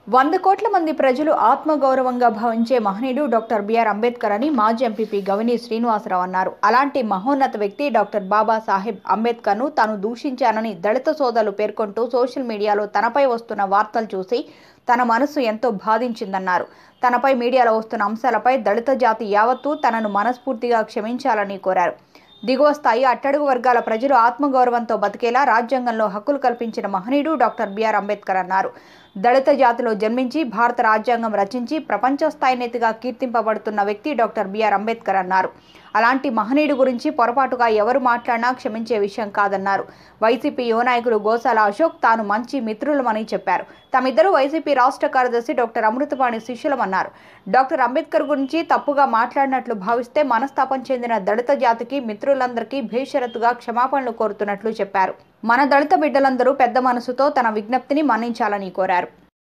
వంద కోట్ల మంది ప్రజలు ఆత్మగౌరవంగా భావించే మహనీయుడు డాక్టర్ బిఆర్ అంబేద్కర్ అని మాజీ ఎంపీపీ గవిని శ్రీనివాసరావు అన్నారు అలాంటి మహోన్నత వ్యక్తి డాక్టర్ బాబాసాహెబ్ అంబేద్కర్ను తాను దూషించానని దళిత సోదరులు పేర్కొంటూ సోషల్ మీడియాలో తనపై వస్తున్న వార్తలు చూసి తన మనసు ఎంతో బాధించిందన్నారు తనపై మీడియాలో వస్తున్న అంశాలపై దళిత జాతి యావత్తూ తనను మనస్ఫూర్తిగా క్షమించాలని కోరారు దిగువ స్థాయి అట్టడుగు వర్గాల ప్రజలు ఆత్మగౌరవంతో బతికేలా రాజ్యాంగంలో హక్కులు కల్పించిన మహనీయుడు డాక్టర్ బిఆర్ అంబేద్కర్ అన్నారు దళిత జాతిలో జన్మించి భారత రాజ్యాంగం రచించి ప్రపంచ స్థాయి నేతగా కీర్తింపబడుతున్న వ్యక్తి డాక్టర్ బిఆర్ అంబేద్కర్ అన్నారు అలాంటి మహనీయుడు గురించి పొరపాటుగా ఎవరు మాట్లాడినా క్షమించే విషయం కాదన్నారు వైసీపీ యువ నాయకుడు గోసాల అశోక్ తాను మంచి మిత్రులమని చెప్పారు తమిద్దరూ వైసీపీ రాష్ట్ర కార్యదర్శి డాక్టర్ అమృతపాణి శిష్యులమన్నారు డాక్టర్ అంబేద్కర్ గురించి తప్పుగా మాట్లాడినట్లు భావిస్తే మనస్తాపం చెందిన దళిత జాతికి మిత్రులందరికీ భేషరతుగా క్షమాపణలు కోరుతున్నట్లు చెప్పారు మన దళిత బిడ్డలందరూ పెద్ద మనసుతో తన విజ్ఞప్తిని మన్నించాలని కోరారు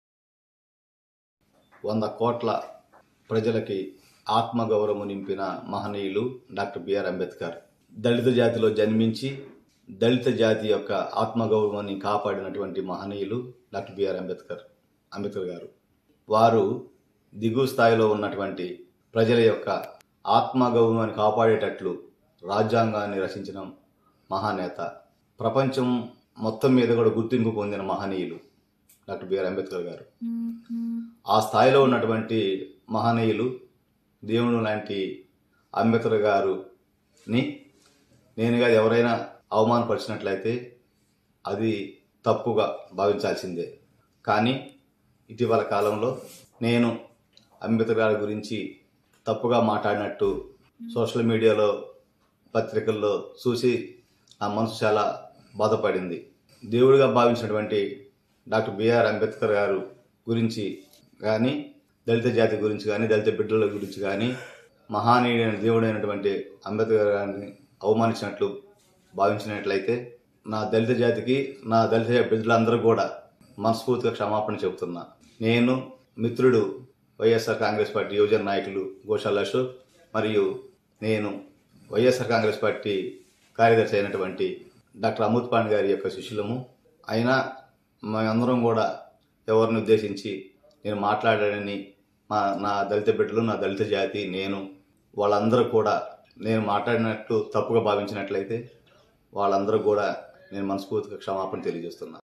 వంద కోట్ల ప్రజలకి ఆత్మగౌరవం నింపిన మహనీయులు డాక్టర్ బిఆర్ అంబేద్కర్ దళిత జాతిలో జన్మించి దళిత జాతి యొక్క ఆత్మగౌరవాన్ని కాపాడినటువంటి మహనీయులు డాక్టర్ బిఆర్ అంబేద్కర్ అంబేద్కర్ గారు వారు దిగువ స్థాయిలో ఉన్నటువంటి ప్రజల యొక్క ఆత్మగౌరవాన్ని కాపాడేటట్లు రాజ్యాంగాన్ని రచించిన మహానేత ప్రపంచం మొత్తం మీద కూడా గుర్తింపు పొందిన మహనీయులు డాక్టర్ బిఆర్ అంబేద్కర్ గారు ఆ స్థాయిలో ఉన్నటువంటి మహనీయులు దేవుడు లాంటి అంబేద్కర్ గారుని నేనుగా ఎవరైనా అవమానపరిచినట్లయితే అది తప్పుగా భావించాల్సిందే కానీ ఇటీవల కాలంలో నేను అంబేద్కర్ గారి గురించి తప్పుగా మాట్లాడినట్టు సోషల్ మీడియాలో పత్రికల్లో చూసి నా మనసు చాలా బాధపడింది దేవుడిగా భావించినటువంటి డాక్టర్ బిఆర్ అంబేద్కర్ గారు గురించి కానీ దళిత జాతి గురించి కానీ దళిత బిడ్డల గురించి కానీ మహానీయుడైన దేవుడైనటువంటి అంబేద్కర్ గారిని అవమానించినట్లు భావించినట్లయితే నా దళిత జాతికి నా దళిత బిడ్డలందరూ కూడా మనస్ఫూర్తిగా క్షమాపణ చెబుతున్నా నేను మిత్రుడు వైఎస్ఆర్ కాంగ్రెస్ పార్టీ యువజన నాయకులు గోశాల అశోక్ మరియు నేను వైఎస్ఆర్ కాంగ్రెస్ పార్టీ కార్యదర్శి అయినటువంటి డాక్టర్ అమృత్ పాండ్ గారి యొక్క శిష్యులము అయినా మేమందరం కూడా ఎవరిని ఉద్దేశించి నేను మాట్లాడానని మా నా దళిత బిడ్డలు నా దళిత జాతి నేను వాళ్ళందరూ కూడా నేను మాట్లాడినట్లు తప్పుగా భావించినట్లయితే వాళ్ళందరూ కూడా నేను మనస్ఫూర్తిగా క్షమాపణ తెలియజేస్తున్నా